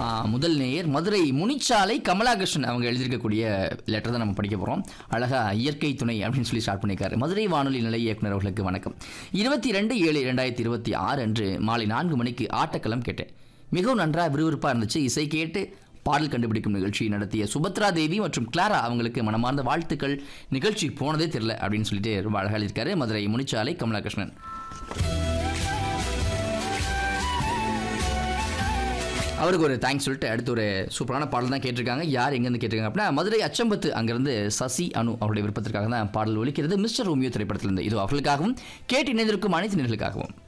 முதல் நேயர் மதுரை முனிச்சாலை கமலாகிருஷ்ணன் அவங்க எழுதியிருக்கக்கூடிய லெட்டர் தான் நம்ம படிக்க போகிறோம் அழகா இயற்கை துணை அப்படின்னு சொல்லி ஸ்டார்ட் பண்ணியிருக்காரு மதுரை வானொலி நிலைய இயக்குனர் அவர்களுக்கு வணக்கம் இருபத்தி ரெண்டு ஏழு ரெண்டாயிரத்தி இருபத்தி ஆறு அன்று மாலை நான்கு மணிக்கு ஆட்டக்களம் கேட்டேன் மிகவும் நன்றாக விறுவிறுப்பாக இருந்துச்சு இசை கேட்டு பாடல் கண்டுபிடிக்கும் நிகழ்ச்சி நடத்திய சுபத்ரா தேவி மற்றும் கிளாரா அவங்களுக்கு மனமார்ந்த வாழ்த்துக்கள் நிகழ்ச்சி போனதே தெரியல அப்படின்னு சொல்லிட்டு ரொம்ப அழகாக இருக்காரு மதுரை முனிச்சாலை கமலாகிருஷ்ணன் அவருக்கு ஒரு தேங்க்ஸ் சொல்லிட்டு அடுத்து ஒரு சூப்பரான பாடல் தான் கேட்டிருக்காங்க யார் எங்கேருந்து கேட்டிருக்காங்க அப்படின்னா மதுரை அச்சம்பத்து அங்கேருந்து சசி அனு அவருடைய விருப்பத்திற்காக தான் பாடல் ஒலிக்கிறது மிஸ்டர் ரோமியோ திரைப்படத்திலிருந்து இது அவர்களுக்காகவும் கேட்டு இணைந்திருக்கும் அனைத்து நேர்களுக்காகவும்